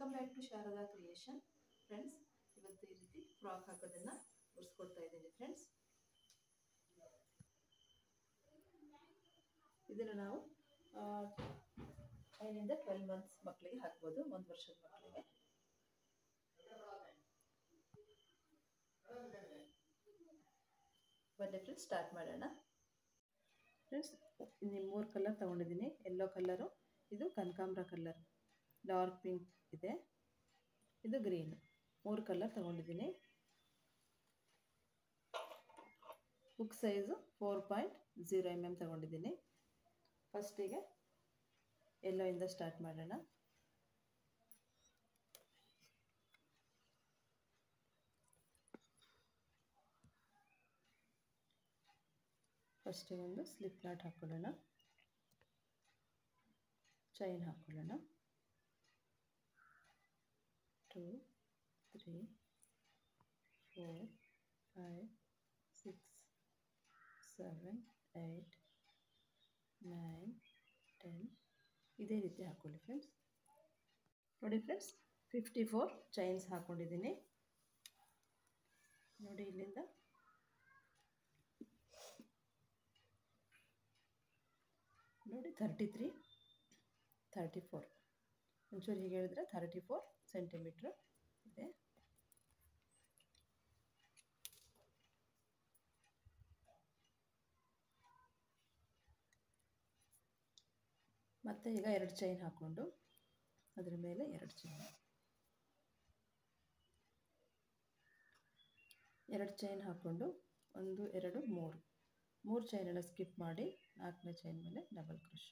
Welcome back to Sharada creation friends ಇವತ್ತು ಈ ರೀತಿ ಫ್ರಾಕ್ ಹಾಕೋದನ್ನು ತೋರಿಸ್ಕೊಡ್ತಾ ಇದ್ದೀನಿ ಫ್ರೆಂಡ್ಸ್ ಇದನ್ನು ನಾವು ಐನಿಂದ ಟ್ವೆಲ್ ಮಂತ್ಸ್ ಮಕ್ಕಳಿಗೆ ಹಾಕ್ಬೋದು ಒಂದು ವರ್ಷದ ಮಕ್ಕಳಿಗೆ ಬನ್ನಿ ಫ್ರೆಂಡ್ಸ್ ಸ್ಟಾರ್ಟ್ ಮಾಡೋಣ ಫ್ರೆಂಡ್ಸ್ ಇಲ್ಲಿ ಮೂರು ಕಲರ್ ತೊಗೊಂಡಿದ್ದೀನಿ ಯೆಲ್ಲೋ ಕಲರು ಇದು ಕನಕಾಂಬ್ರ ಕಲರ್ ಡಾರ್ಕ್ ಪಿಂಕ್ ಇದೆ ಇದು ಗ್ರೀನ್ ಮೂರು ಕಲರ್ ತೊಗೊಂಡಿದ್ದೀನಿ book size four point zero M M ತೊಗೊಂಡಿದ್ದೀನಿ ಫಸ್ಟಿಗೆ ಎಲ್ಲೋಯಿಂದ ಸ್ಟಾರ್ಟ್ ಮಾಡೋಣ ಫಸ್ಟಿಗೆ ಒಂದು ಸ್ಲಿಪ್ ನಾಟ್ ಹಾಕ್ಕೊಳ್ಳೋಣ ಚೈನ್ ಹಾಕ್ಕೊಳ್ಳೋಣ two three four five six seven eight nine ten ಇದೇ ರೀತಿ ಹಾಕ್ಕೊಳ್ಳಿ ಫ್ರೆಂಡ್ಸ್ ನೋಡಿ ಫ್ರೆಂಡ್ಸ್ ಫಿಫ್ಟಿ ಫೋರ್ ಚೈನ್ಸ್ ಹಾಕ್ಕೊಂಡಿದ್ದೀನಿ ನೋಡಿ ಇಲ್ಲಿಂದ ನೋಡಿ ಥರ್ಟಿ ತ್ರೀ ಥರ್ಟಿ ಫೋರ್ ಒಂಚೂರು ಹೀಗೆ ಹೇಳಿದ್ರೆ ಥರ್ಟಿ ಫೋರ್ ಸೆಂಟಿಮೀಟ್ರ್ ಇದೆ ಮತ್ತು ಈಗ ಎರಡು ಚೈನ್ ಹಾಕ್ಕೊಂಡು ಅದರ ಮೇಲೆ ಎರಡು ಚೈನ್ ಎರಡು ಚೈನ್ ಹಾಕ್ಕೊಂಡು ಒಂದು ಎರಡು ಮೂರು ಮೂರು ಚೈನೆಲ್ಲ ಸ್ಕಿಪ್ ಮಾಡಿ ನಾಲ್ಕನೇ ಚೈನ್ ಮೇಲೆ ಡಬಲ್ ಕ್ರೋಶ್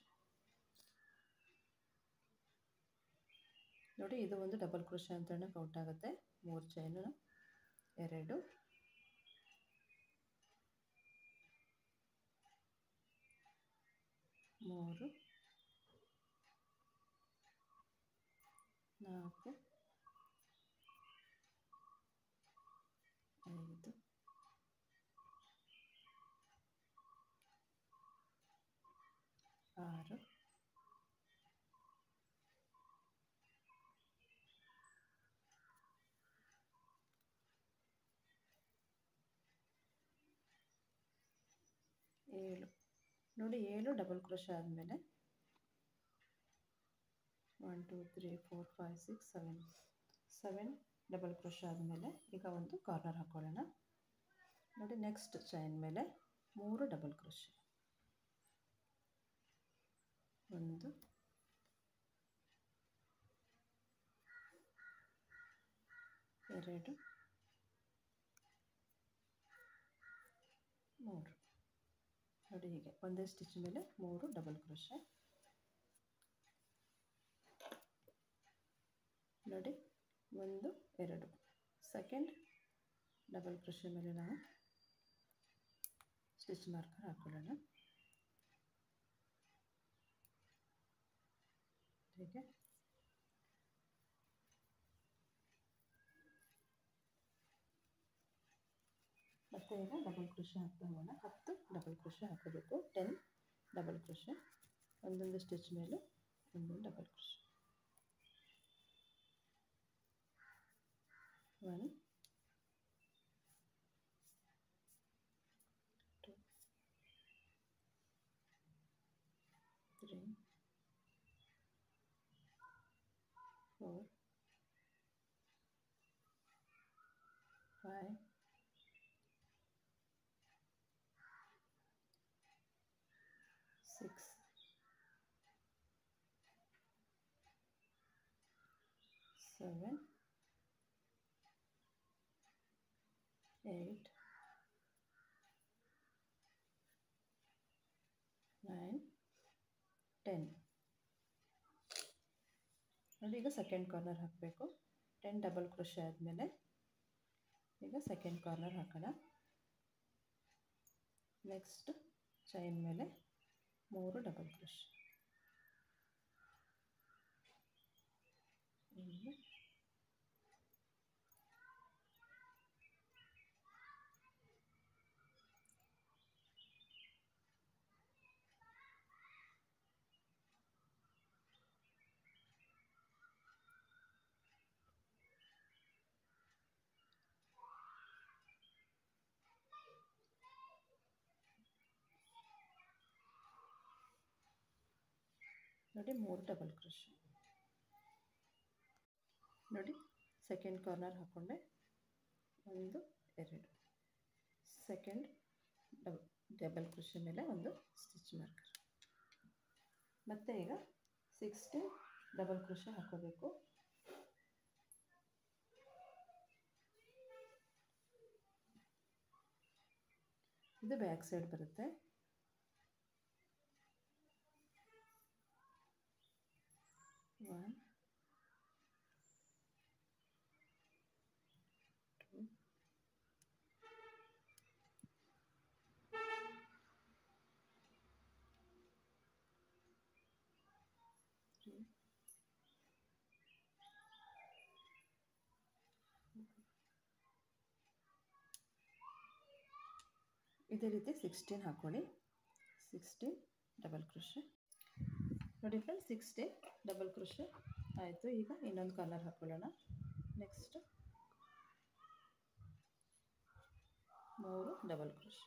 ನೋಡಿ ಇದು ಒಂದು ಡಬಲ್ ಕ್ರೋಶ ಅಂತಲೇ ಕೌಂಟ್ ಆಗುತ್ತೆ ಮೂರು ಚೈನು ಎರಡು ಮೂರು ನಾಲ್ಕು ಐದು ಆರು ಏಳು ನೋಡಿ ಏಳು ಡಬಲ್ ಕ್ರೋಶ ಆದಮೇಲೆ one two three four five six seven seven double crochet ಆದಮೇಲೆ ಈಗ ಒಂದು ಕಾರ್ನರ್ ಹಾಕ್ಕೊಳ್ಳೋಣ ನೋಡಿ ನೆಕ್ಸ್ಟ್ ಚೈನ್ ಮೇಲೆ ಮೂರು ಡಬಲ್ ಕ್ರೋಶ ಒಂದು ಎರಡು ಮೂರು ನೋಡಿ ಹೀಗೆ ಒಂದೇ ಸ್ಟಿಚ್ ಮೇಲೆ ಮೂರು ಡಬಲ್ ಕ್ರೋಶ ನೋಡಿ ಒಂದು ಎರಡು ಸೆಕೆಂಡ್ ಡಬಲ್ ಕ್ರೋಶ ಮೇಲೆ ನಾವು ಸ್ಟಿಚ್ ಮಾರ್ಕರ್ ಹಾಕ್ಕೊಳ್ಳೋಣ ಹೀಗೆ ಮತ್ತು ಈಗ ಡಬಲ್ ಕ್ರೋಶ ಹಾಕ್ತಾ ಹೋಗೋಣ ಹತ್ತು ಡಬಲ್ ಕ್ರೋಶ ಹಾಕೋಬೇಕು ಟೆನ್ ಡಬಲ್ ಕ್ರೋಶ ಒಂದೊಂದು ಸ್ಟಿಚ್ ಮೇಲೆ ಒಂದೊಂದು double crochet one two three four five six, seven, eight, nine, ten ನೋಡಿ ಈಗ ಸೆಕೆಂಡ್ ಕಾರ್ನರ್ ಹಾಕಬೇಕು ಟೆನ್ ಡಬಲ್ ಕ್ರೋಶ ಆದಮೇಲೆ ಈಗ ಸೆಕೆಂಡ್ ಕಾರ್ನರ್ ಹಾಕೋಣ ನೆಕ್ಸ್ಟ್ ಚೈನ್ ಮೇಲೆ ಮೂರು ಡಬಲ್ ಕ್ರೋಶ್ ಒಂದು ನೋಡಿ ಮೂರು ಡಬಲ್ ಕ್ರೋಶೆ ನೋಡಿ ಸೆಕೆಂಡ್ ಕಾರ್ನರ್ ಹಾಕ್ಕೊಂಡೆ ಒಂದು ಎರಡು ಸೆಕೆಂಡ್ ಡಬ್ ಡಬಲ್ ಕ್ರೋಶೆ ಮೇಲೆ ಒಂದು ಸ್ಟಿಚ್ ಮಾರ್ಕರ್ ಮತ್ತು ಈಗ ಸಿಕ್ಸ್ಟೀನ್ ಡಬಲ್ ಕ್ರೋಶೆ ಹಾಕೋಬೇಕು ಇದು ಬ್ಯಾಕ್ ಸೈಡ್ ಬರುತ್ತೆ ಒನ್ ಟು ತ್ರೀ ಇದೇ ರೀತಿ ಸಿಕ್ಸ್ಟೀನ್ ಹಾಕ್ಕೊಳ್ಳಿ ಸಿಕ್ಸ್ಟೀನ್ ಡಬಲ್ ಕ್ರೋಶೆ ನೋಡಿ ಫ್ರೆಂಡ್ಸ್ ಸಿಕ್ಸ್ಟೀನ್ ಡಬಲ್ ಕ್ರೋಶೆ ಆಯಿತು ಈಗ ಇನ್ನೊಂದು ಕಾರ್ನರ್ ಹಾಕ್ಕೊಳ್ಳೋಣ ನೆಕ್ಸ್ಟ್ ಮೂರು ಡಬಲ್ ಕ್ರೋಶೆ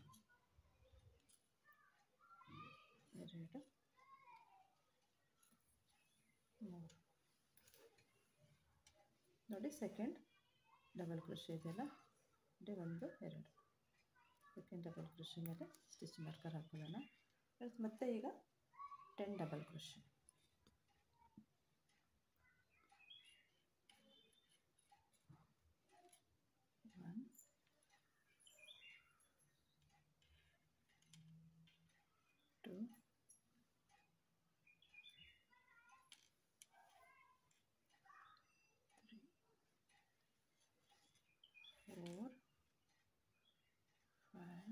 ಎರಡು ಮೂರು ನೋಡಿ ಸೆಕೆಂಡ್ ಡಬಲ್ ಕ್ರೋಶೆ ಇದೆಯಲ್ಲ ನೋಡಿ ಒಂದು ಎರಡು ಸೆಕೆಂಡ್ ಡಬಲ್ ಕ್ರೋಶೆ ಮೇಲೆ ಸ್ಟಿಚ್ ಮಾರ್ಕರ್ ಹಾಕೊಳ್ಳೋಣ ಫ್ರೆಂಡ್ಸ್ ಮತ್ತೆ ಈಗ ten double crochet one two three four five,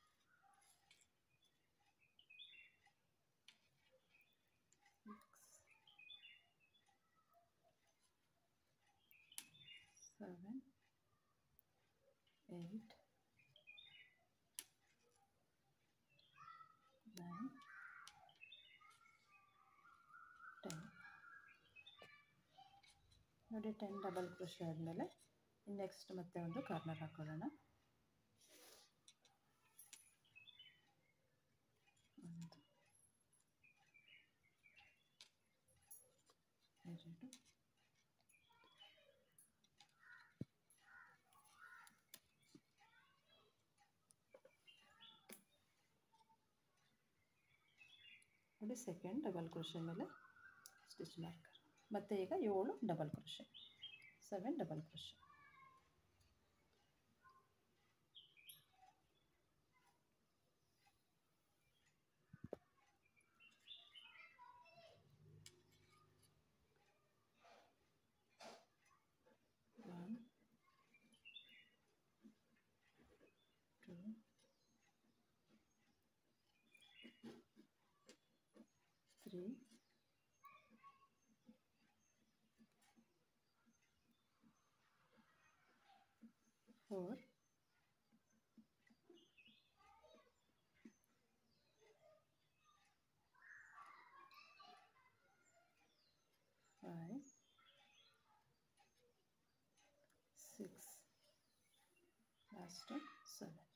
six, seven, eight, nine, ten. ನೋಡಿ ಟೆನ್ ಡಬಲ್ ಕ್ರೋಶೆ ಆದಮೇಲೆ ನೆಕ್ಸ್ಟ್ ಮತ್ತೆ ಒಂದು ಕಾರ್ನರ್ ಹಾಕೊಳ್ಳೋಣ ಒಂದು ಎರಡು ನೋಡಿ ಸೆಕೆಂಡ್ ಡಬಲ್ ಕ್ರೋಶೆ ಮೇಲೆ ಸ್ಟಿಚ್ ಮಾರ್ಕರ್ ಮತ್ತು ಈಗ ಏಳು double crochet seven double crochet one, two, three, four, five, six, last one, seven.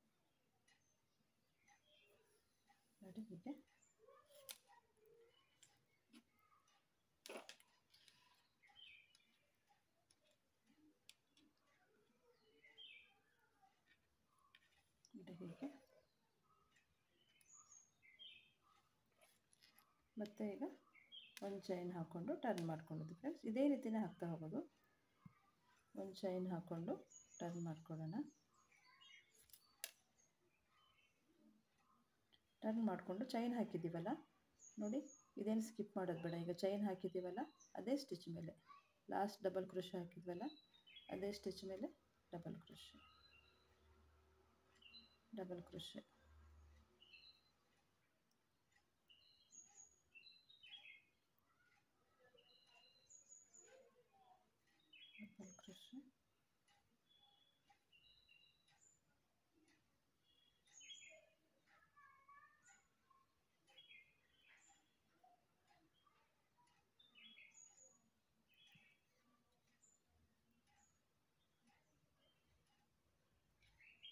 ನೋಡಿ ಹೀಗೆ ನೋಡಿ ಹೀಗೆ ಮತ್ತೆ ಈಗ ಒಂದು ಚೈನ್ ಹಾಕ್ಕೊಂಡು ಟರ್ನ್ ಮಾಡ್ಕೊಳ್ಳೋದು ಫ್ರೆಂಡ್ಸ್ ಇದೇ ರೀತಿನೇ ಹಾಕ್ತಾ ಹೋಗೋದು ಒಂದು ಚೈನ್ ಹಾಕ್ಕೊಂಡು ಟರ್ನ್ ಮಾಡ್ಕೊಳ್ಳೋಣ ಟರ್ನ್ ಮಾಡಿಕೊಂಡು ಚೈನ್ ಹಾಕಿದ್ದೀವಲ್ಲ ನೋಡಿ ಇದೇನು ಸ್ಕಿಪ್ ಮಾಡೋದು ಬೇಡ ಈಗ ಚೈನ್ ಹಾಕಿದ್ದೀವಲ್ಲ ಅದೇ ಸ್ಟಿಚ್ ಮೇಲೆ ಲಾಸ್ಟ್ ಡಬಲ್ ಕ್ರೋಶ್ ಹಾಕಿದ್ವಲ್ಲ ಅದೇ ಸ್ಟಿಚ್ ಮೇಲೆ double crochet double crochet double crochet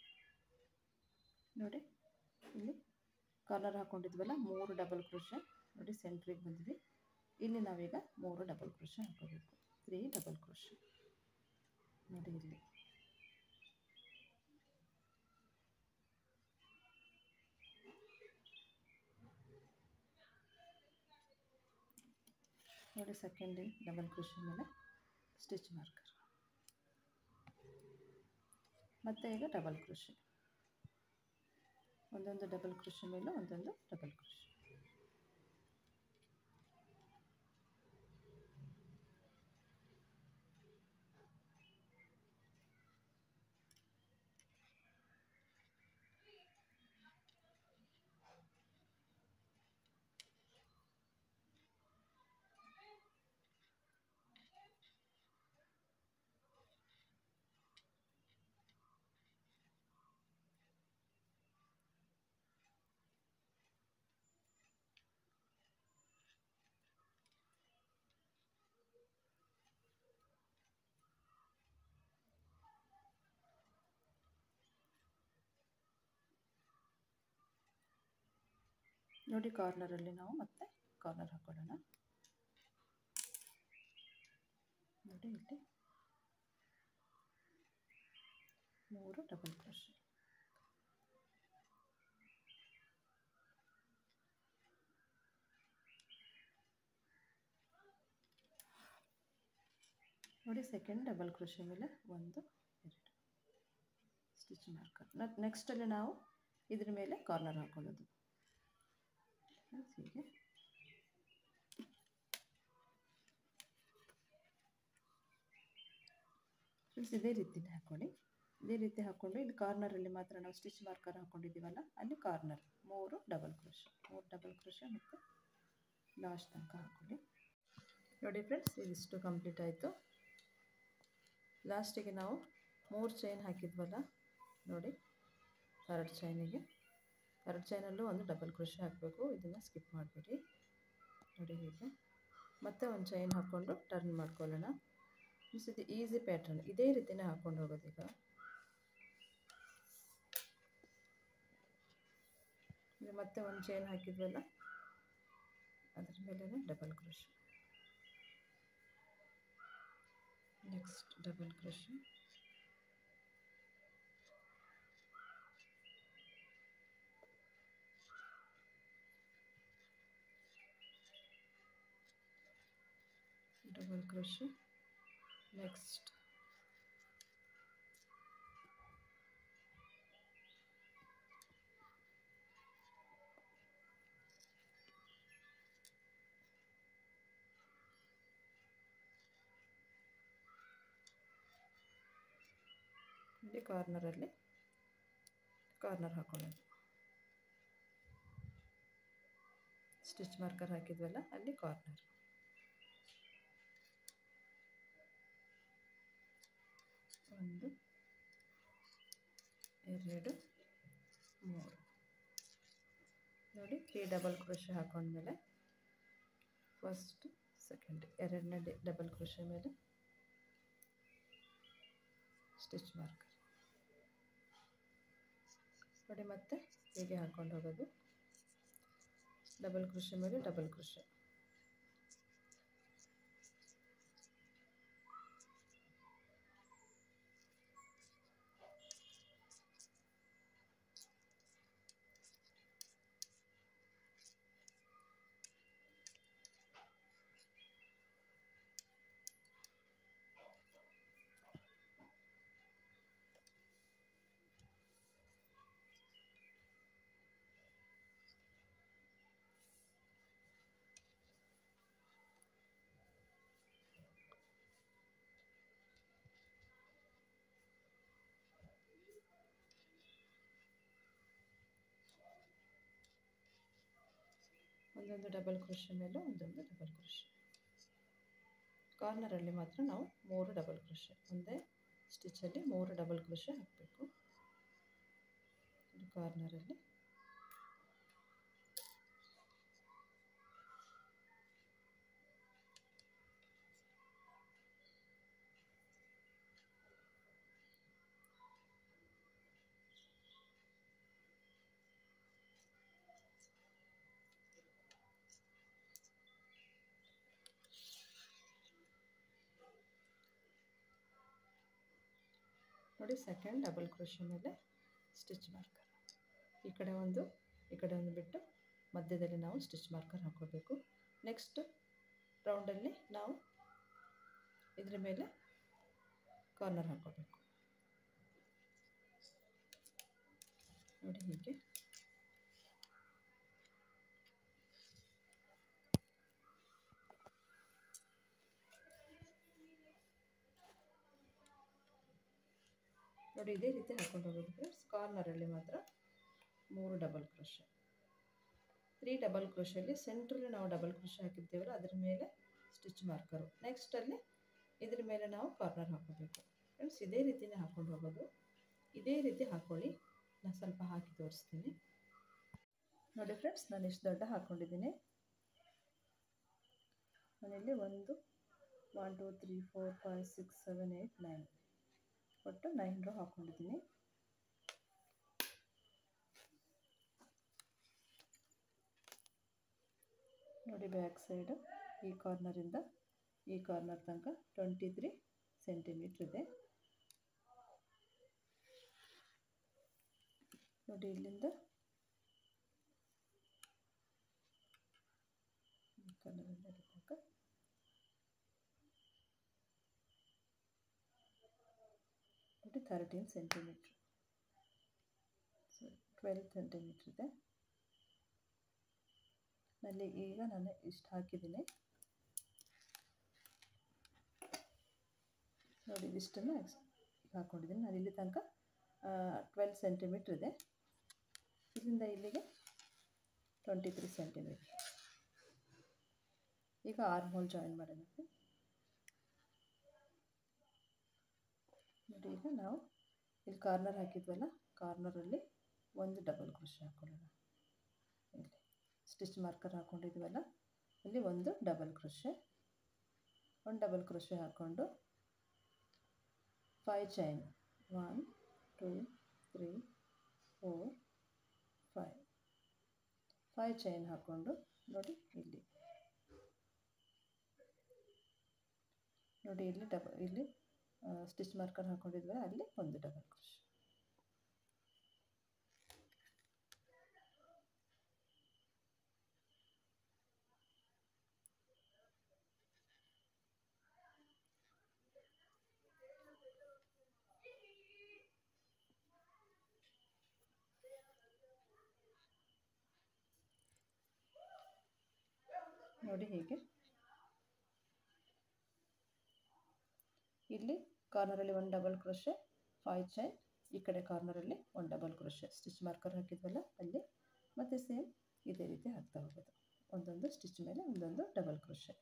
ನೋಡಿ ಇಲ್ಲಿ ಕಾರ್ನರ್ ಹಾಕ್ಕೊಂಡಿದ್ವಲ್ಲ ಮೂರು ಡಬಲ್ ಕ್ರೋಶೆ ನೋಡಿ ಸೆಂಟ್ರಿಗೆ ಬಂದ್ವಿ ಇಲ್ಲಿ ನಾವೀಗ ಮೂರು ಡಬಲ್ ಕ್ರೋಶ ಹಾಕೋಬೇಕು ತ್ರೀ ಡಬಲ್ ಕ್ರೋಶ ನೋಡಿ ಇಲ್ಲಿ ನೋಡಿ ಸೆಕೆಂಡ್ ಡಬಲ್ ಕ್ರೋಶ ಮೇಲೆ ಸ್ಟಿಚ್ ಮಾರ್ಕರ್ ಮತ್ತು ಈಗ ಡಬಲ್ ಕ್ರೋಶ ಒಂದೊಂದು ಡಬಲ್ ಕ್ರೋಶ ಮೇಲೆ ಒಂದೊಂದು ಡಬಲ್ ಕ್ರೋಶ ನೋಡಿ ಕಾರ್ನರಲ್ಲಿ ನಾವು ಮತ್ತೆ ಕಾರ್ನರ್ ಹಾಕೊಳ್ಳೋಣ ನೋಡಿ ಇಲ್ಲಿ ಮೂರು ಡಬಲ್ ಕ್ರೋಶ್ ನೋಡಿ ಸೆಕೆಂಡ್ ಡಬಲ್ ಕ್ರೋಶ್ ಮೇಲೆ ಒಂದು ಎರಡು ಸ್ಟಿಚ್ ಮಾರ್ಕರ್ ನೆಕ್ಸ್ಟಲ್ಲಿ ನಾವು ಇದ್ರ ಮೇಲೆ ಕಾರ್ನರ್ ಹಾಕೊಳ್ಳೋದು ಹೀಗೆ ಫ್ರೆಂಡ್ಸ್ ಇದೇ ರೀತಿನೇ ಹಾಕ್ಕೊಳ್ಳಿ ಇದೇ ರೀತಿ ಹಾಕ್ಕೊಂಡು ಇಲ್ಲಿ ಕಾರ್ನರಲ್ಲಿ ಮಾತ್ರ ನಾವು ಸ್ಟಿಚ್ ಮಾರ್ಕರ್ ಹಾಕ್ಕೊಂಡಿದ್ದೀವಲ್ಲ ಅಲ್ಲಿ ಕಾರ್ನರ್ ಮೂರು ಡಬಲ್ ಕ್ರೋಶ ಮೂರು ಡಬಲ್ ಕ್ರೋಶ ಮತ್ತು ಲಾಸ್ಟ್ ತನಕ ಹಾಕ್ಕೊಳ್ಳಿ ನೋಡಿ ಫ್ರೆಂಡ್ಸ್ ಇದಿಷ್ಟು ಕಂಪ್ಲೀಟ್ ಆಯಿತು ಲಾಸ್ಟಿಗೆ ನಾವು ಮೂರು ಚೈನ್ ಹಾಕಿದ್ವಲ್ಲ ನೋಡಿ ಥರ್ಡ್ ಚೈನಿಗೆ ಥರ್ಡ್ ಚೈನಲ್ಲೂ ಒಂದು ಡಬಲ್ ಕ್ರೋಶ ಹಾಕಬೇಕು ಇದನ್ನು ಸ್ಕಿಪ್ ಮಾಡಬೇಡಿ ನೋಡಿ ಹೀಗೆ ಮತ್ತೆ ಒಂದು ಚೈನ್ ಹಾಕ್ಕೊಂಡು ಟರ್ನ್ ಮಾಡ್ಕೊಳ್ಳೋಣ ಮೀನ್ಸ್ ಇದು ಈಸಿ ಪ್ಯಾಟ್ರನ್ ಇದೇ ರೀತಿನೇ ಹಾಕ್ಕೊಂಡು ಹೋಗೋದು ಈಗ ಇದು ಮತ್ತೆ ಒಂದು ಚೈನ್ ಹಾಕಿದ್ವಲ್ಲ ಅದ್ರ ಮೇಲೆ double crochet next double crochet double crochet next ಇಲ್ಲಿ ಕಾರ್ನರಲ್ಲಿ ಕಾರ್ನರ್ ಹಾಕೊಳ್ಳೋದು ಸ್ಟಿಚ್ ಮಾರ್ಕರ್ ಹಾಕಿದ್ವಲ್ಲ ಅಲ್ಲಿ ಕಾರ್ನರ್ ಒಂದು ಎರಡು ಮೂರು ನೋಡಿ ತ್ರೀ ಡಬಲ್ ಕ್ರೋಶ ಹಾಕೊಂಡ್ಮೇಲೆ ಫಸ್ಟ್ ಸೆಕೆಂಡ್ ಎರಡನೇ ಡಬಲ್ ಕ್ರೋಶ ಮೇಲೆ ಸ್ಟಿಚ್ ಮಾರ್ಕರ್ ನೋಡಿ ಮತ್ತೆ ಹೀಗೆ ಹಾಕ್ಕೊಂಡು ಹೋಗೋದು ಡಬಲ್ ಕ್ರೋಶ ಮೇಲೆ ಡಬಲ್ ಕ್ರೋಶ ಒಂದೊಂದು ಡಬಲ್ ಕ್ರೋಶ ಮೇಲೆ ಒಂದೊಂದು ಡಬಲ್ ಕ್ರೋಶ ಕಾರ್ನರಲ್ಲಿ ಮಾತ್ರ ನಾವು ಮೂರು ಡಬಲ್ ಕ್ರೋಶ ಒಂದೇ ಸ್ಟಿಚ್ಚಲ್ಲಿ ಮೂರು ಡಬಲ್ ಕ್ರೋಶ ಹಾಕಬೇಕು ಕಾರ್ನರಲ್ಲಿ ನೋಡಿ ಸೆಕೆಂಡ್ ಡಬಲ್ ಕ್ರೋಶೆ ಮೇಲೆ ಸ್ಟಿಚ್ ಮಾರ್ಕರ್ ಈ ಕಡೆ ಒಂದು ಈ ಕಡೆ ಒಂದು ಬಿಟ್ಟು ಮಧ್ಯದಲ್ಲಿ ನಾವು ಸ್ಟಿಚ್ ಮಾರ್ಕರ್ ಹಾಕೋಬೇಕು ನೆಕ್ಸ್ಟ್ ರೌಂಡಲ್ಲಿ ನಾವು ಇದ್ರ ಮೇಲೆ ಕಾರ್ನರ್ ಹಾಕೋಬೇಕು ನೋಡಿ ಹೀಗೆ ನೋಡಿ ಇದೇ ರೀತಿ ಹಾಕೊಂಡು ಹೋಗೋದು ಫ್ರೆಂಡ್ಸ್ ಕಾರ್ನರಲ್ಲಿ ಮಾತ್ರ ಮೂರು ಡಬಲ್ ಕ್ರೋಶೆ ತ್ರೀ ಡಬಲ್ ಕ್ರೋಶಲ್ಲಿ ಸೆಂಟ್ರಲ್ಲಿ ನಾವು ಡಬಲ್ ಕ್ರೋಶೆ ಹಾಕಿದ್ದೇವಲ್ಲ ಅದ್ರ ಮೇಲೆ ಸ್ಟಿಚ್ ಮಾರ್ಕರು ನೆಕ್ಸ್ಟಲ್ಲಿ ಇದ್ರ ಮೇಲೆ ನಾವು ಕಾರ್ನರ್ ಹಾಕೋಬೇಕು ಫ್ರೆಂಡ್ಸ್ ಇದೇ ರೀತಿನೇ ಹಾಕೊಂಡು ಹೋಗೋದು ಇದೇ ರೀತಿ ಹಾಕ್ಕೊಳ್ಳಿ ನಾನು ಸ್ವಲ್ಪ ಹಾಕಿ ತೋರಿಸ್ತೀನಿ ನೋಡಿ ಫ್ರೆಂಡ್ಸ್ ನಾನು ಇಷ್ಟು ದೊಡ್ಡ ಹಾಕ್ಕೊಂಡಿದ್ದೀನಿ ನಾನಿಲ್ಲಿ ಒಂದು one two three four five six seven eight nine ಒಟ್ಟು ನೈನ್ ರೋ ಹಾಕ್ಕೊಂಡಿದ್ದೀನಿ ನೋಡಿ ಬ್ಯಾಕ್ ಸೈಡು ಈ ಕಾರ್ನರಿಂದ ಈ ಕಾರ್ನರ್ ತನಕ ಟ್ವೆಂಟಿ ತ್ರೀ ಸೆಂಟಿಮೀಟ್ರ್ ಇದೆ ನೋಡಿ ಇಲ್ಲಿಂದ ಈ ಕಾರ್ನರಿಂದ ಇಲ್ಲಿ ತನಕ ನೋಡಿ thirteen centimetre so twelve centimetre ಇದೆ ನಲ್ಲಿ ಈಗ ನಾನು ಇಷ್ಟು ಹಾಕಿದ್ದೀನಿ ನೋಡಿ ಇದಿಷ್ಟನ್ನು ಹಾಕ್ಕೊಂಡಿದ್ದೀನಿ ನಾನು ಇಲ್ಲಿ ತನಕ ಟ್ವೆಲ್ ಸೆಂಟಿಮೀಟ್ರ್ ಇದೆ ಇಲ್ಲಿಂದ ಇಲ್ಲಿಗೆ ಟ್ವೆಂಟಿ ತ್ರೀ ಸೆಂಟಿಮೀಟ್ರ್ ಈಗ ಆರ್ಮ್ ಹೋಲ್ ಜಾಯಿನ್ ಮಾಡೋಣ ನೋಡಿ ಈಗ ನಾವು ಇಲ್ಲಿ ಕಾರ್ನರ್ ಹಾಕಿದ್ವಲ್ಲ ಕಾರ್ನರಲ್ಲಿ ಒಂದು ಡಬಲ್ ಕ್ರೋಶೆ ಹಾಕೊಳ್ಳೋಣ ಇಲ್ಲಿ ಸ್ಟಿಚ್ ಮಾರ್ಕರ್ ಹಾಕ್ಕೊಂಡಿದ್ವಲ್ಲ ಇಲ್ಲಿ ಒಂದು ಡಬಲ್ ಕ್ರೋಶೆ ಒಂದು ಡಬಲ್ ಕ್ರೋಶೆ ಹಾಕ್ಕೊಂಡು five chain one two three four five five chain ಹಾಕ್ಕೊಂಡು ನೋಡಿ ಇಲ್ಲಿ ನೋಡಿ ಇಲ್ಲಿ ಡಬ ಇಲ್ಲಿ ಸ್ಟಿಚ್ ಮಾರ್ಕರ್ ಹಾಕ್ಕೊಂಡಿದ್ವಲ್ಲ ಅಲ್ಲಿ ಒಂದು ಡಬಲ್ ಕ್ರೋಶೆ ನೋಡಿ ಹೀಗೆ ಇಲ್ಲಿ ಕಾರ್ನರಲ್ಲಿ ಒಂದು ಡಬಲ್ ಕ್ರೋಶೆ ಫೈವ್ ಚೈನ್ ಈ ಕಡೆ ಕಾರ್ನರಲ್ಲಿ ಒಂದು ಡಬಲ್ ಕ್ರೋಶೆ ಸ್ಟಿಚ್ ಮಾರ್ಕರ್ ಹಾಕಿದ್ವಲ್ಲ ಅಲ್ಲಿ ಮತ್ತು ಸೇಮ್ ಇದೇ ರೀತಿ ಹಾಕ್ತಾ ಹೋಗೋದು ಒಂದೊಂದು ಸ್ಟಿಚ್ ಮೇಲೆ ಒಂದೊಂದು ಡಬಲ್ ಕ್ರೋಶೆ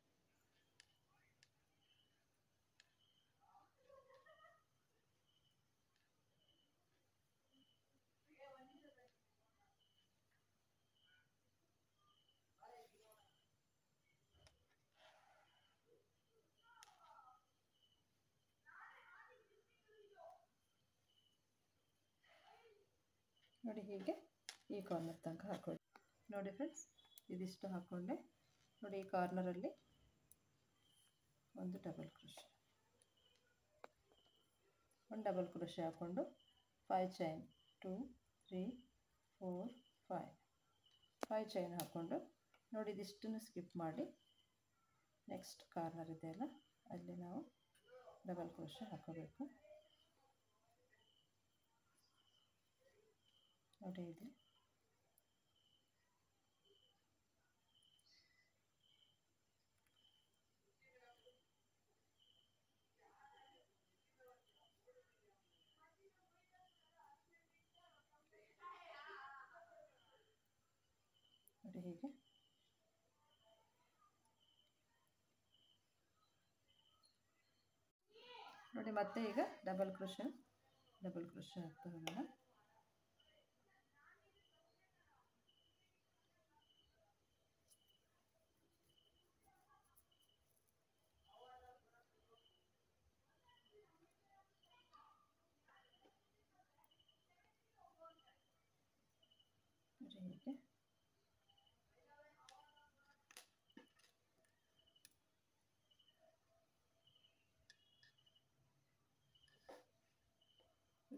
ನೋಡಿ ಹೀಗೆ ಈ ಕಾರ್ನರ್ ತನಕ ಹಾಕೊಳ್ಳಿ ನೋಡಿ ಫ್ರೆಂಡ್ಸ್ ಇದಿಷ್ಟು ಹಾಕ್ಕೊಂಡೆ ನೋಡಿ ಈ ಕಾರ್ನರಲ್ಲಿ ಒಂದು ಡಬಲ್ ಕ್ರೋಶೆ ಒಂದು ಡಬಲ್ ಕ್ರೋಶೆ ಹಾಕ್ಕೊಂಡು five chain two three four five five chain ಹಾಕ್ಕೊಂಡು ನೋಡಿ ಇದಿಷ್ಟನ್ನು ಸ್ಕಿಪ್ ಮಾಡಿ ನೆಕ್ಸ್ಟ್ ಕಾರ್ನರ್ ಇದೆಯಲ್ಲ ಅಲ್ಲಿ ನಾವು ಡಬಲ್ ಕ್ರೋಶೆ ಹಾಕೋಬೇಕು ನೋಡಿ ಇಲ್ಲಿ ನೋಡಿ ಹೀಗೆ ನೋಡಿ ಮತ್ತೆ ಈಗ ಡಬಲ್ ಕ್ರೋಶೆ ಡಬಲ್ ಕ್ರೋಶೆ ಹಾಕ್ತಾ ಹೋಗೋಣ ನೋಡಿ ಹೀಗೆ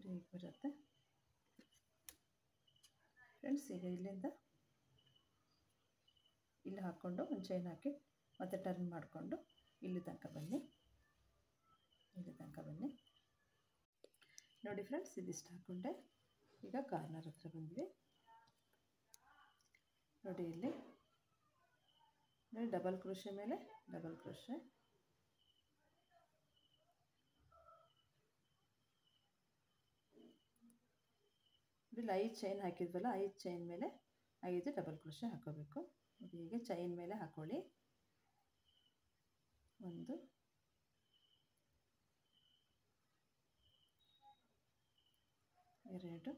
ನೋಡಿ ಹೀಗೆ ಬರುತ್ತೆ ಫ್ರೆಂಡ್ಸ್ ಈಗ ಇಲ್ಲಿಂದ ಇಲ್ಲಿ ಹಾಕ್ಕೊಂಡು ಒಂದು ಚೈನ್ ಹಾಕಿ ಮತ್ತೆ ಟರ್ನ್ ಮಾಡಿಕೊಂಡು ಇಲ್ಲಿ ತನಕ ಬನ್ನಿ ಇಲ್ಲಿ ತನಕ ಬನ್ನಿ ನೋಡಿ ಫ್ರೆಂಡ್ಸ್ ಇದಿಷ್ಟು ಹಾಕ್ಕೊಂಡೆ ಈಗ ಕಾರ್ನರ್ ಹತ್ರ ಬಂದ್ವಿ ನೋಡಿ ಇಲ್ಲಿ ನೋಡಿ ಡಬಲ್ ಕ್ರೋಶೆ ಮೇಲೆ ಡಬಲ್ ಕ್ರೋಶೆ ಇಲ್ಲಿ ಐದು ಚೈನ್ ಹಾಕಿದ್ವಲ್ಲ ಐದು ಚೈನ್ ಮೇಲೆ ಐದು ಡಬಲ್ ಕ್ರೋಶೆ ಹಾಕೋಬೇಕು ನೋಡಿ ಹೀಗೆ ಚೈನ್ ಮೇಲೆ ಹಾಕೊಳ್ಳಿ ಒಂದು ಎರಡು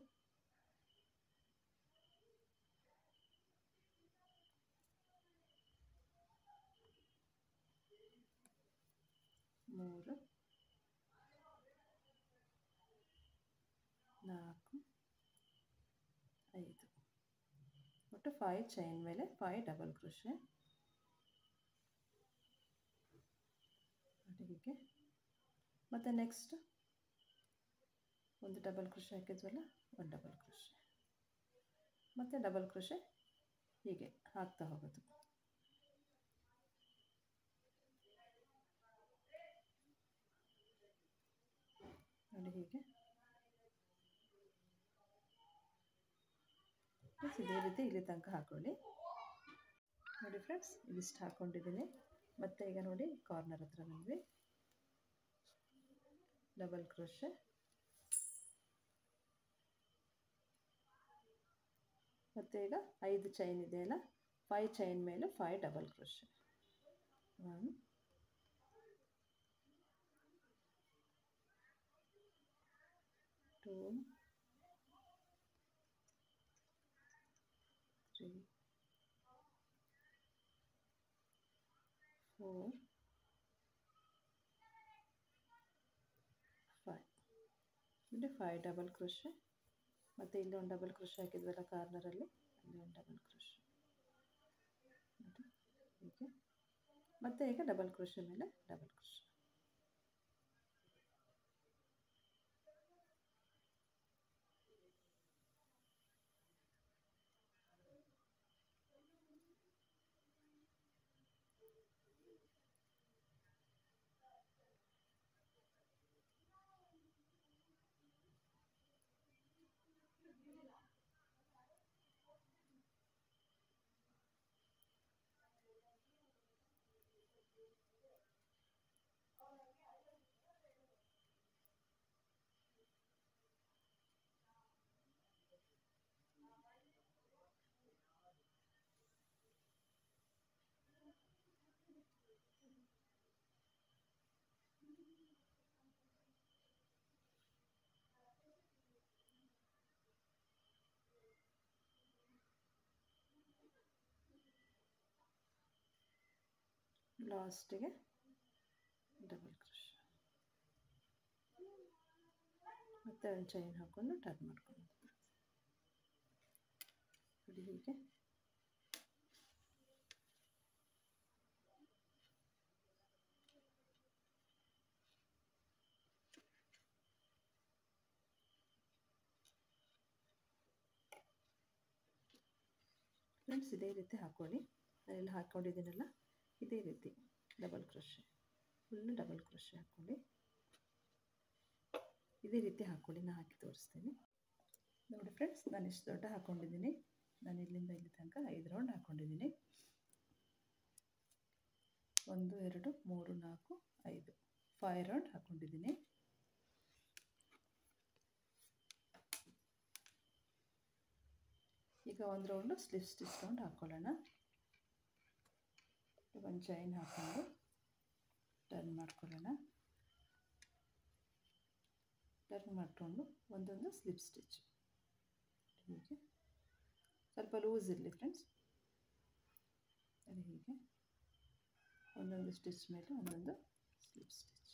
ಮೂರು ನಾಲ್ಕು ಐದು ಒಟ್ಟು ಫೈವ್ ಚೈನ್ ಮೇಲೆ ಫೈವ್ ಡಬಲ್ ಕ್ರೋಶೆ ಹೀಗೆ ಮತ್ತು ನೆಕ್ಸ್ಟ್ ಒಂದು ಡಬಲ್ ಕ್ರೋಶೆ ಹಾಕಿದ್ವಲ್ಲ ಒಂದು ಡಬಲ್ ಕ್ರೋಶೆ ಮತ್ತು ಡಬಲ್ ಕ್ರೋಶೆ ಹೀಗೆ ಹಾಕ್ತಾ ಹೋಗೋದು ನೋಡಿ ಹೀಗೆ ಫ್ರೆಂಡ್ಸ್ ಇದೇ ರೀತಿ ಇಲ್ಲಿ ತನಕ ಹಾಕೊಳ್ಳಿ ನೋಡಿ ಫ್ರೆಂಡ್ಸ್ ಇದಿಷ್ಟು ಹಾಕ್ಕೊಂಡಿದ್ದೀನಿ ಮತ್ತು ಈಗ ನೋಡಿ ಕಾರ್ನರ್ ಹತ್ರ ಬಂದ್ವಿ ಡಬಲ್ ಕ್ರೋಶೆ ಮತ್ತು ಈಗ ಐದು ಚೈನ್ ಇದೆಯಲ್ಲ ಫೈವ್ ಚೈನ್ ಮೇಲೆ five double crochet one two three four five ನೋಡಿ ಫೈವ್ ಡಬಲ್ ಕ್ರೋಶೆ ಮತ್ತು ಇಲ್ಲಿ ಒಂದು ಡಬಲ್ ಕ್ರೋಶೆ ಹಾಕಿದ್ವಲ್ಲ ಕಾರ್ನರಲ್ಲಿ ಅಲ್ಲಿ ಒಂದು ಡಬಲ್ ಕ್ರೋಶೆ ನೋಡಿ ಹೀಗೆ ಮತ್ತು ಈಗ ಡಬಲ್ ಕ್ರೋಶೆ ಮೇಲೆ ಡಬಲ್ ಕ್ರೋಶೆ ಲಾಸ್ಟಿಗೆ ಡಬಲ್ ಕ್ರೋಶ್ ಮತ್ತೆ ಒಂದು ಚೈನ್ ಹಾಕ್ಕೊಂಡು ಟರ್ನ್ ಮಾಡ್ಕೊಂಡು ನೋಡಿ ಹೀಗೆ ಫ್ರೆಂಡ್ಸ್ ಇದೇ ರೀತಿ ಹಾಕ್ಕೊಳ್ಳಿ ನಾನೆಲ್ಲ ಹಾಕ್ಕೊಂಡಿದ್ದೀನಲ್ಲ ಇದೇ ರೀತಿ double crochet full double crochet ಹಾಕ್ಕೊಳ್ಳಿ ಇದೇ ರೀತಿ ಹಾಕ್ಕೊಳ್ಳಿ ನಾನು ಹಾಕಿ ತೋರಿಸ್ತೀನಿ ನೋಡಿ ಫ್ರೆಂಡ್ಸ್ ನಾನು ಇಷ್ಟು ದೊಡ್ಡ ಹಾಕ್ಕೊಂಡಿದ್ದೀನಿ ನಾನು ಇಲ್ಲಿಂದ ಇಲ್ಲಿ ತನಕ ಐದು ರೌಂಡ್ ಹಾಕ್ಕೊಂಡಿದ್ದೀನಿ ಒಂದು ಎರಡು ಮೂರು ನಾಲ್ಕು ಐದು ಫೈವ್ ರೌಂಡ್ ಹಾಕ್ಕೊಂಡಿದ್ದೀನಿ ಈಗ ಒಂದು ರೌಂಡು ಸ್ಲಿಪ್ ಸ್ಟಿಚ್ ರೌಂಡ್ ಹಾಕ್ಕೊಳ್ಳೋಣ ಒಂದು ಚೈನ್ ಹಾಕ್ಕೊಂಡು ಟರ್ನ್ ಮಾಡ್ಕೊಳ್ಳೋಣ ಟರ್ನ್ ಮಾಡಿಕೊಂಡು ಒಂದೊಂದು ಸ್ಲಿಪ್ ಸ್ಟಿಚ್ ಹೀಗೆ ಸ್ವಲ್ಪ ಲೂಸ್ ಇರಲಿ ಫ್ರೆಂಡ್ಸ್ ಅದು ಹೀಗೆ ಒಂದೊಂದು ಸ್ಟಿಚ್ ಮೇಲೆ ಒಂದೊಂದು ಸ್ಲಿಪ್ ಸ್ಟಿಚ್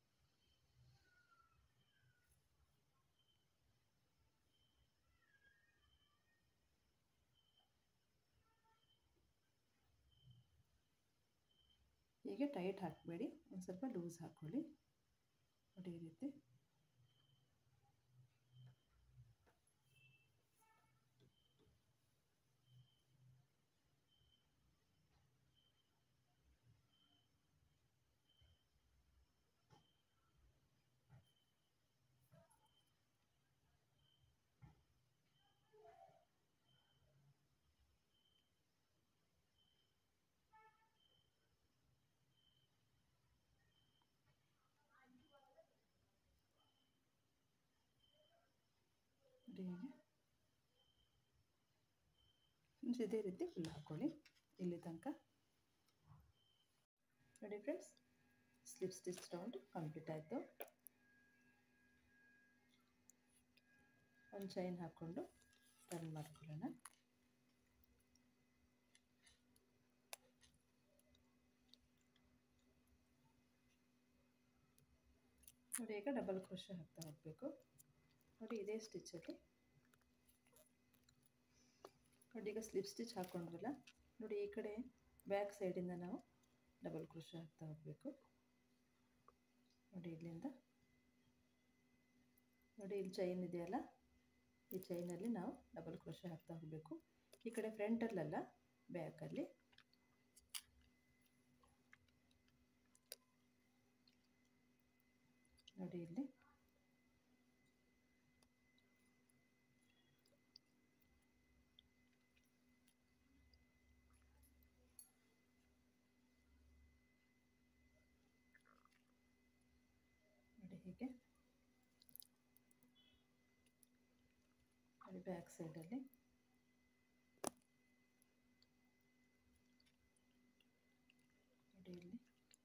ಹೀಗೆ ಟೈಟ್ ಹಾಕಬೇಡಿ ಒಂದು ಸ್ವಲ್ಪ ಲೂಸ್ ಹಾಕ್ಕೊಳ್ಳಿ ನೋಡಿ ಈ ರೀತಿ ನೋಡಿ ಹೀಗೆ ಫ್ರೆಂಡ್ಸ್ ಇದೇ ರೀತಿ ಫುಲ್ ಹಾಕ್ಕೊಳ್ಳಿ ಇಲ್ಲಿ ತನಕ ನೋಡಿ friends slip stitch round complete ಆಯಿತು ಒಂದು ಚೈನ್ ಹಾಕ್ಕೊಂಡು ಟರ್ನ್ ಮಾಡ್ಕೊಳ್ಳೋಣ ನೋಡಿ ಈಗ ಡಬಲ್ ಕ್ರೋಶ ಹಾಕ್ತಾ ಹೋಗಬೇಕು ನೋಡಿ ಇದೇ ಸ್ಟಿಚ್ಚಲ್ಲಿ ನೋಡಿ ಈಗ ಸ್ಲಿಪ್ ಸ್ಟಿಚ್ ಹಾಕ್ಕೊಂಡ್ವಲ್ಲ ನೋಡಿ ಈ ಕಡೆ ಬ್ಯಾಕ್ ಸೈಡಿಂದ ನಾವು ಡಬಲ್ ಕ್ರೋಶ ಹಾಕ್ತಾ ಹೋಗಬೇಕು ನೋಡಿ ಇಲ್ಲಿಂದ ನೋಡಿ ಇಲ್ಲಿ ಚೈನ್ ಇದೆಯಲ್ಲ ಈ ಚೈನಲ್ಲಿ ನಾವು ಡಬಲ್ ಕ್ರೋಶ ಹಾಕ್ತಾ ಹೋಗಬೇಕು ಈ ಕಡೆ ಫ್ರಂಟಲ್ಲಲ್ಲ ಬ್ಯಾಕಲ್ಲಿ ನೋಡಿ ಇಲ್ಲಿ ನೋಡಿ ಹೀಗೆ ನೋಡಿ ಬ್ಯಾಕ್ ಸೈಡಲ್ಲಿ ನೋಡಿ ಇಲ್ಲಿ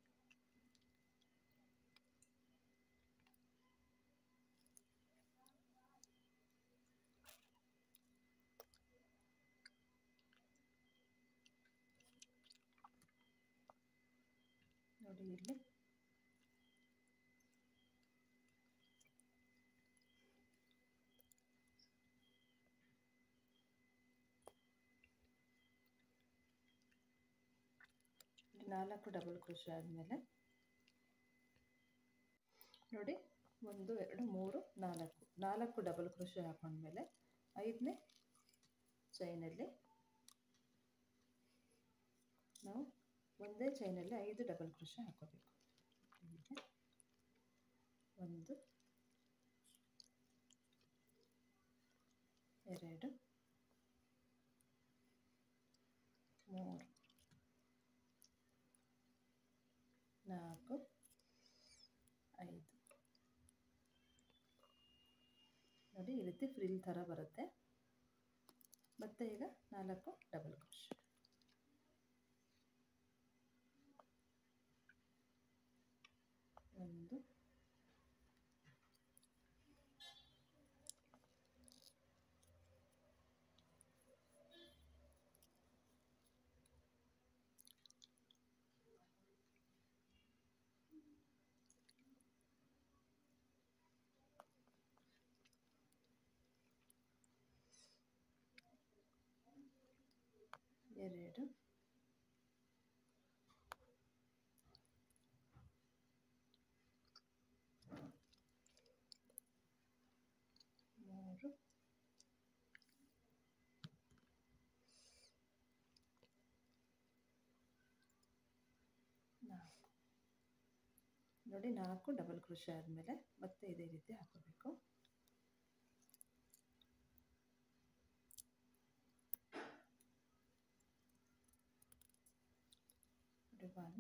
ನೋಡಿ ಇಲ್ಲಿ ನಾಲ್ಕು ಡಬಲ್ ಕ್ರೋಶ ಆದಮೇಲೆ ನೋಡಿ ಒಂದು ಎರಡು ಮೂರು ನಾಲ್ಕು ನಾಲ್ಕು ಡಬಲ್ ಕ್ರೋಶ ಹಾಕೊಂಡ್ಮೇಲೆ ಐದನೇ ಚೈನಲ್ಲಿ ನಾವು ಒಂದೇ ಚೈನಲ್ಲಿ ಐದು ಡಬಲ್ ಕ್ರೋಶ ಹಾಕೋಬೇಕು ಹೀಗೆ ಒಂದು ಎರಡು ಮೂರು ನಾಲ್ಕು ಐದು ನೋಡಿ ಈ ರೀತಿ ಫ್ರಿಲ್ ಥರ ಬರುತ್ತೆ ಮತ್ತು ಈಗ ನಾಲ್ಕು ಡಬಲ್ ಕ್ರೋಶ್ ಒಂದು ಎರಡು ಮೂರು ನಾಲ್ಕು ನೋಡಿ ನಾಲ್ಕು ಡಬಲ್ ಕ್ರೋಶ ಆದಮೇಲೆ ಮತ್ತೆ ಇದೇ ರೀತಿ ಹಾಕೋಬೇಕು one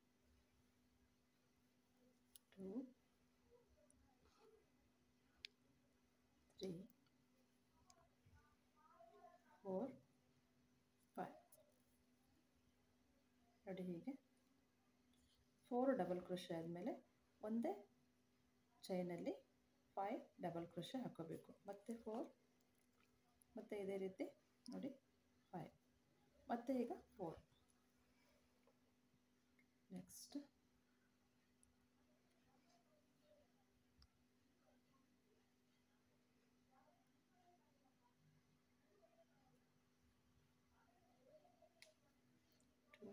two three four five ನೋಡಿ ಹೀಗೆ ಫೋರ್ ಡಬಲ್ ಕ್ರೋಶ ಆದಮೇಲೆ ಒಂದೇ ಚೈನಲ್ಲಿ ಫೈವ್ ಡಬಲ್ ಕ್ರೋಶ ಹಾಕೋಬೇಕು ಮತ್ತು ಫೋರ್ ಮತ್ತು ಇದೇ ರೀತಿ ನೋಡಿ ಫೈವ್ ಮತ್ತು ಈಗ four next two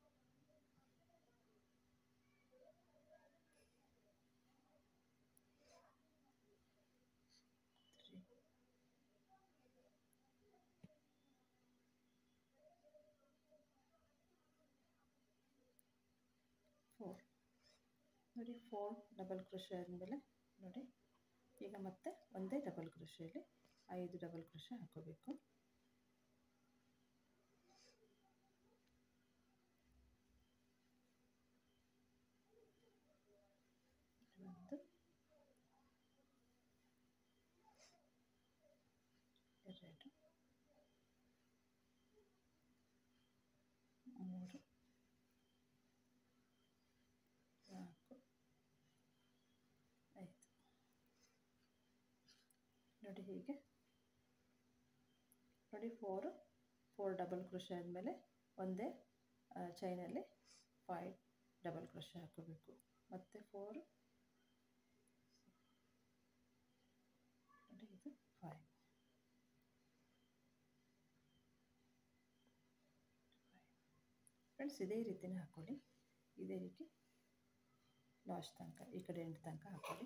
three four ನೋಡಿ ಫೋರ್ ಡಬಲ್ ಕ್ರೋಶ ಆದಮೇಲೆ ನೋಡಿ ಈಗ ಮತ್ತೆ ಒಂದೇ ಡಬಲ್ ಕ್ರೋಶಲ್ಲಿ ಐದು ಡಬಲ್ ಕ್ರೋಶ ಹಾಕೋಬೇಕು ಒಂದು ಎರಡು ಮೂರು ನಾಲ್ಕು ಐದು ನೋಡಿ ಹೀಗೆ ನೋಡಿ ಫೋರು ಫೋರ್ ಡಬಲ್ ಕ್ರೋಶೆ ಆದಮೇಲೆ ಒಂದೇ ಚೈನಲ್ಲಿ ಫೈವ್ ಡಬಲ್ ಕ್ರೋಶೆ ಹಾಕೋಬೇಕು ಮತ್ತು ಫೋರು ನೋಡಿ ಇದು ಫೈವ್ ಫ್ರೆಂಡ್ಸ್ ಇದೇ ರೀತಿನೇ ಹಾಕ್ಕೊಳ್ಳಿ ಇದೇ ರೀತಿ ಲಾಸ್ಟ್ ತನಕ ಈ ಕಡೆ ಎಂಟು ತನಕ ಹಾಕ್ಕೊಳ್ಳಿ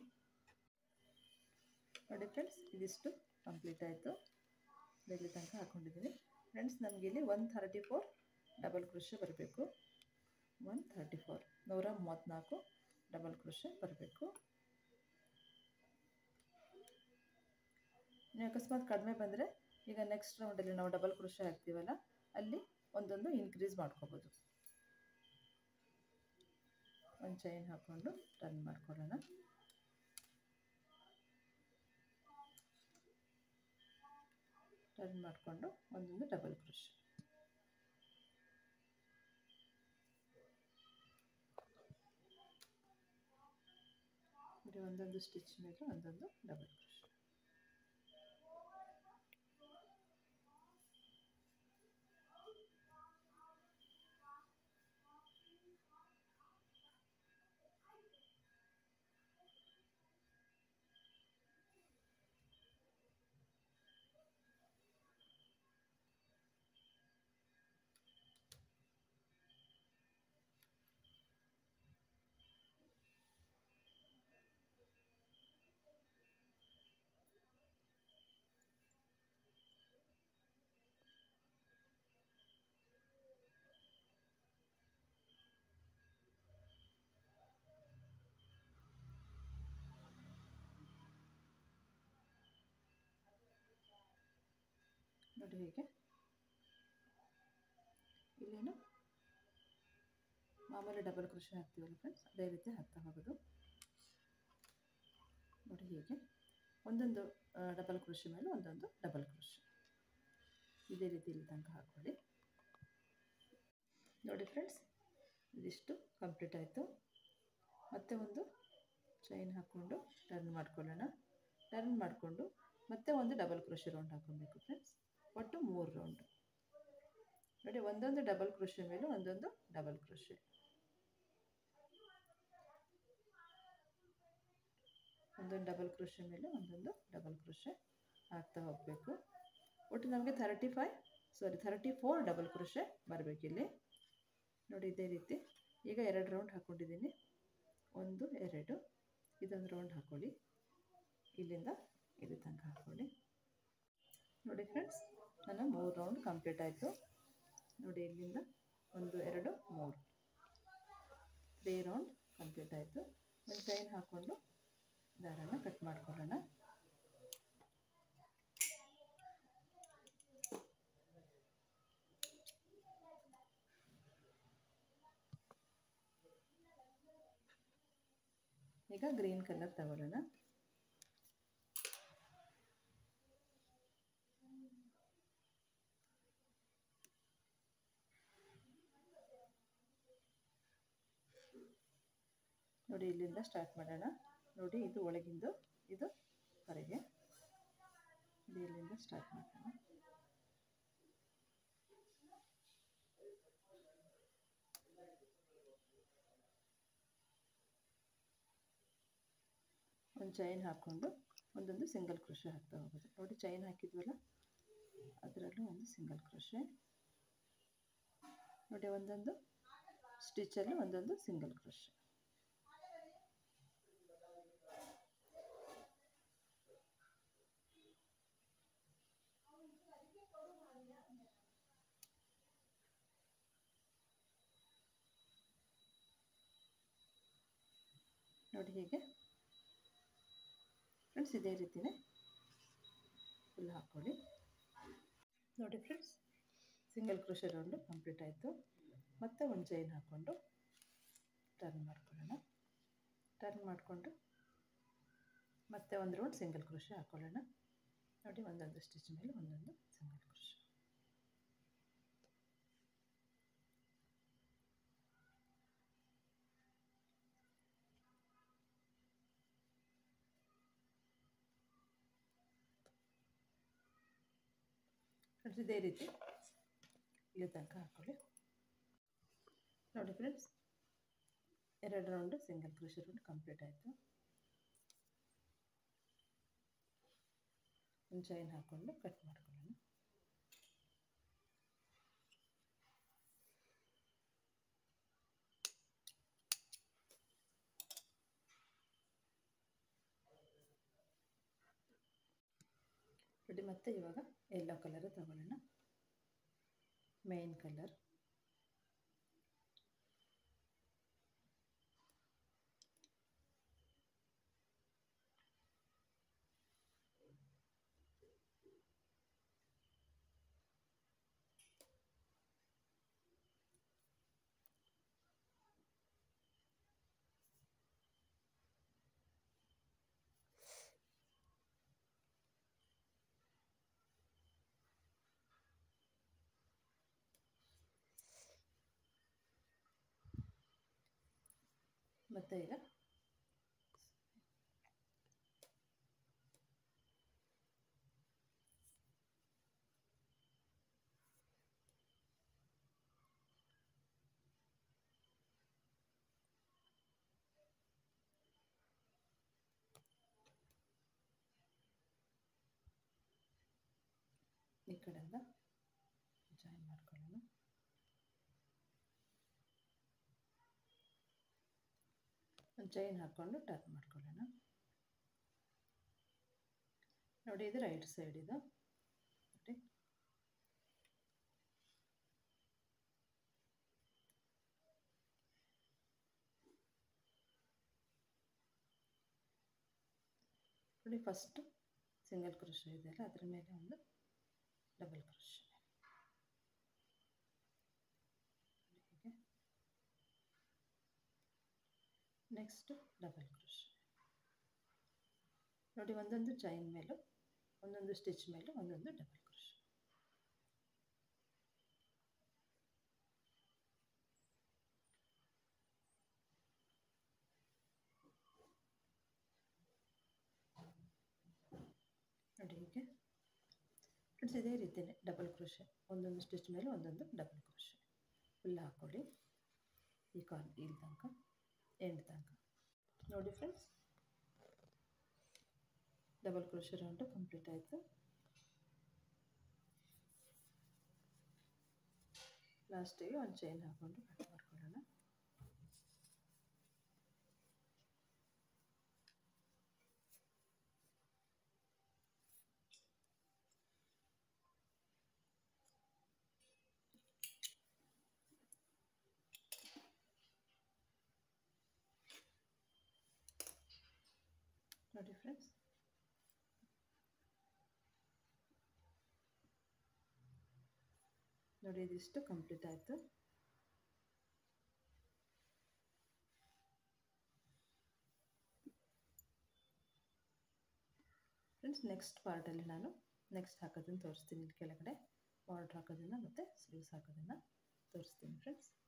ನೋಡಿ ಫ್ರೆಂಡ್ಸ್ ಇದಿಷ್ಟು ಕಂಪ್ಲೀಟ್ ಆಯಿತು ಇಲ್ಲಿ ತನಕ ಹಾಕ್ಕೊಂಡಿದ್ದೀನಿ ಫ್ರೆಂಡ್ಸ್ ನಮಗೆ ಇಲ್ಲಿ one thirty four double crochet ಬರಬೇಕು ಒನ್ ಥರ್ಟಿ ಫೋರ್ ನೂರ ಮೂವತ್ತ್ನಾಲ್ಕು ಡಬಲ್ ಕ್ರೋಶೆ ಬರಬೇಕು ನೀವು ಅಕಸ್ಮಾತ್ ಕಡಿಮೆ ಬಂದರೆ ಈಗ ನೆಕ್ಸ್ಟ್ ರೌಂಡಲ್ಲಿ ನಾವು ಡಬಲ್ ಕ್ರೋಶೆ ಹಾಕ್ತೀವಲ್ಲ ಅಲ್ಲಿ ಒಂದೊಂದು ಇನ್ಕ್ರೀಸ್ ಮಾಡ್ಕೋಬೋದು ಒಂದು ಚೈನ್ ಹಾಕ್ಕೊಂಡು ಟರ್ನ್ ಮಾಡ್ಕೊಳ್ಳೋಣ ಟರ್ನ್ ಮಾಡಿಕೊಂಡು ಒಂದೊಂದು ಡಬಲ್ ಕ್ರೋಶ್ ಇದು ಒಂದೊಂದು ಸ್ಟಿಚ್ ಮೇಲೆ ಒಂದೊಂದು ಡಬಲ್ ಕ್ರೋಶ್ ನೋಡಿ ಹೀಗೆ ಇಲ್ಲೇನು ಮಾಮೂಲಿ ಡಬಲ್ ಕೃಷಿ ಹಾಕ್ತೀವಲ್ಲ ಫ್ರೆಂಡ್ಸ್ ಅದೇ ರೀತಿ ಹಾಕ್ತಾ ಹೋಗೋದು ನೋಡಿ ಹೀಗೆ ಒಂದೊಂದು ಡಬಲ್ ಕೃಷಿ ಮೇಲೆ ಒಂದೊಂದು ಡಬಲ್ ಕೃಷಿ ಇದೇ ರೀತಿ ಇಲ್ಲಿ ತನಕ ಹಾಕ್ಕೊಳ್ಳಿ ನೋಡಿ ಫ್ರೆಂಡ್ಸ್ ಇದಿಷ್ಟು ಕಂಪ್ಲೀಟ್ ಆಯಿತು ಮತ್ತೆ ಒಂದು ಚೈನ್ ಹಾಕ್ಕೊಂಡು ಟರ್ನ್ ಮಾಡ್ಕೊಳ್ಳೋಣ ಟರ್ನ್ ಮಾಡಿಕೊಂಡು ಮತ್ತೆ ಒಂದು ಡಬಲ್ ಕ್ರೋಶೆ ರೌಂಡ್ ಹಾಕೊಬೇಕು ಫ್ರೆಂಡ್ಸ್ ಒಟ್ಟು ಮೂರು ರೌಂಡು ನೋಡಿ ಒಂದೊಂದು ಡಬಲ್ ಕ್ರೋಶೆ ಮೇಲೆ ಒಂದೊಂದು ಡಬಲ್ ಕ್ರೋಶೆ ಒಂದೊಂದು ಡಬಲ್ ಕ್ರೋಶೆ ಮೇಲೆ ಒಂದೊಂದು ಡಬಲ್ ಕ್ರೋಶೆ ಹಾಕ್ತಾ ಹೋಗಬೇಕು ಒಟ್ಟು ನಮಗೆ thirty five sorry thirty four double crochet ಬರಬೇಕಿಲ್ಲಿ ನೋಡಿ ಇದೇ ರೀತಿ ಈಗ ಎರಡು ರೌಂಡ್ ಹಾಕ್ಕೊಂಡಿದ್ದೀನಿ ಒಂದು ಎರಡು ಇದೊಂದು ರೌಂಡ್ ಹಾಕ್ಕೊಳ್ಳಿ ಇಲ್ಲಿಂದ ಇಲ್ಲಿ ತನಕ ಹಾಕ್ಕೊಳ್ಳಿ ನೋಡಿ ಫ್ರೆಂಡ್ಸ್ ನನ್ನ ಮೂರು ರೌಂಡ್ ಕಂಪ್ಲೀಟ್ ಆಯಿತು ನೋಡಿ ಇಲ್ಲಿಂದ ಒಂದು ಎರಡು ಮೂರು ತ್ರೀ ರೌಂಡ್ ಕಂಪ್ಲೀಟ್ ಆಯಿತು ಒಂದು ಚೈನ್ ಹಾಕ್ಕೊಂಡು ದಾರನ ಕಟ್ ಮಾಡ್ಕೊಳ್ಳೋಣ ಈಗ ಗ್ರೀನ್ ಕಲರ್ ತಗೊಳ್ಳೋಣ ನೋಡಿ ಇಲ್ಲಿಂದ ಸ್ಟಾರ್ಟ್ ಮಾಡೋಣ ನೋಡಿ ಇದು ಒಳಗಿಂದು ಇದು ಹೊರಗೆ ಇದು ಇಲ್ಲಿಂದ ಸ್ಟಾರ್ಟ್ ಮಾಡೋಣ ಒಂದು ಚೈನ್ ಹಾಕ್ಕೊಂಡು ಒಂದೊಂದು ಸಿಂಗಲ್ ಕ್ರೋಶೆ ಹಾಕ್ತಾ ಹೋಗೋದು ನೋಡಿ ಚೈನ್ ಹಾಕಿದ್ವಲ್ಲ ಅದರಲ್ಲೂ ಒಂದು ಸಿಂಗಲ್ ಕ್ರೋಶೆ ನೋಡಿ ಒಂದೊಂದು ಸ್ಟಿಚ್ಚಲ್ಲಿ ಒಂದೊಂದು ಸಿಂಗಲ್ ಕ್ರೋಶೆ ನೋಡಿ ಹೀಗೆ ಫ್ರೆಂಡ್ಸ್ ಇದೇ ರೀತಿಯೇ ಫುಲ್ ಹಾಕ್ಕೊಳ್ಳಿ ನೋಡಿ friends single crochet round complete ಆಯಿತು ಮತ್ತೆ ಒಂದು ಚೈನ್ ಹಾಕ್ಕೊಂಡು ಟರ್ನ್ ಮಾಡ್ಕೊಳ್ಳೋಣ ಟರ್ನ್ ಮಾಡಿಕೊಂಡು ಮತ್ತೆ ಒಂದು ರೌಂಡ್ ಸಿಂಗಲ್ ಕ್ರೋಶೆ ಹಾಕ್ಕೊಳ್ಳೋಣ ನೋಡಿ ಒಂದೊಂದು ಸ್ಟಿಚ್ ಮೇಲೆ ಒಂದೊಂದು ಸಿಂಗಲ್ ಕ್ರೋಶ್ ಇದೇ ರೀತಿ ಇಲ್ಲಿ ತನಕ ಹಾಕೊಳ್ಳಿ ನೋಡಿ ಫ್ರೆಂಡ್ಸ್ ಎರಡು round single crochet round complete ಆಯಿತು ಒಂದು ಚೈನ್ ಹಾಕ್ಕೊಂಡು ಕಟ್ ಮಾಡ್ಕೊಳ್ಳೋಣ ನೋಡಿ ಮತ್ತೆ ಇವಾಗ ಯೆಲ್ಲೋ ಕಲರ್ ತಗೊಳ್ಳೋಣ ಮೇನ್ ಕಲರ್ ಮತ್ತು ಈಗ ಈ ಕಡೆಯಿಂದ ಜಾಯಿನ್ ಮಾಡ್ಕೊಳ್ಳೋಣ ಒಂದು ಚೈನ್ ಹಾಕ್ಕೊಂಡು ಟರ್ನ್ ಮಾಡ್ಕೊಳ್ಳೋಣ ನೋಡಿ ಇದು ರೈಟ್ ಸೈಡ್ ಇದು ನೋಡಿ ನೋಡಿ ಫಸ್ಟ್ ಸಿಂಗಲ್ ಕ್ರೋಶ್ ಇದೆಯಲ್ಲ ಅದ್ರ ಮೇಲೆ ಒಂದು ಡಬಲ್ ಕ್ರೋಶ್ ಹೀಗೆ ನೆಕ್ಸ್ಟ್ ಡಬಲ್ ಕ್ರೋಶ್ ನೋಡಿ ಒಂದೊಂದು ಚೈನ್ ಮೇಲೂ ಒಂದೊಂದು ಸ್ಟಿಚ್ ಮೇಲೂ ಒಂದೊಂದು ಡಬಲ್ ಕ್ರೋಶ್ ನೋಡಿ ಹೀಗೆ ಫ್ರೆಂಡ್ಸ್ ಇದೇ ರೀತಿಯೇ ಡಬಲ್ ಕ್ರೋಶೆ ಒಂದೊಂದು ಸ್ಟಿಚ್ ಮೇಲೆ ಒಂದೊಂದು ಡಬಲ್ ಕ್ರೋಶೆ ಫುಲ್ ಹಾಕ್ಕೊಳ್ಳಿ ಈ ಕಾಲ್ ಇಲ್ಲಿ ತನಕ ಎಂಡ್ ತನಕ ನೋಡಿ friends double crochet round complete ಆಯಿತು ಲಾಸ್ಟಿಗೆ ಒಂದು ಚೈನ್ ಹಾಕ್ಕೊಂಡು ಕಟ್ ಮಾಡ್ಕೊಳ್ಳೋಣ ನೋಡಿ ಫ್ರೆಂಡ್ಸ್ ನೋಡಿ ಇದಿಷ್ಟು ಕಂಪ್ಲೀಟ್ ಆಯಿತು ಫ್ರೆಂಡ್ಸ್ ನೆಕ್ಸ್ಟ್ ಪಾರ್ಟಲ್ಲಿ ನಾನು ನೆಕ್ಸ್ಟ್ ಹಾಕೋದನ್ನು ತೋರಿಸ್ತೀನಿ ಇಲ್ಲಿ ಕೆಳಗಡೆ ಬಾರ್ಡ್ರ್ ಹಾಕೋದನ್ನು ಮತ್ತು ಸ್ಲೀವ್ಸ್ ಹಾಕೋದನ್ನು ತೋರಿಸ್ತೀನಿ ಫ್ರೆಂಡ್ಸ್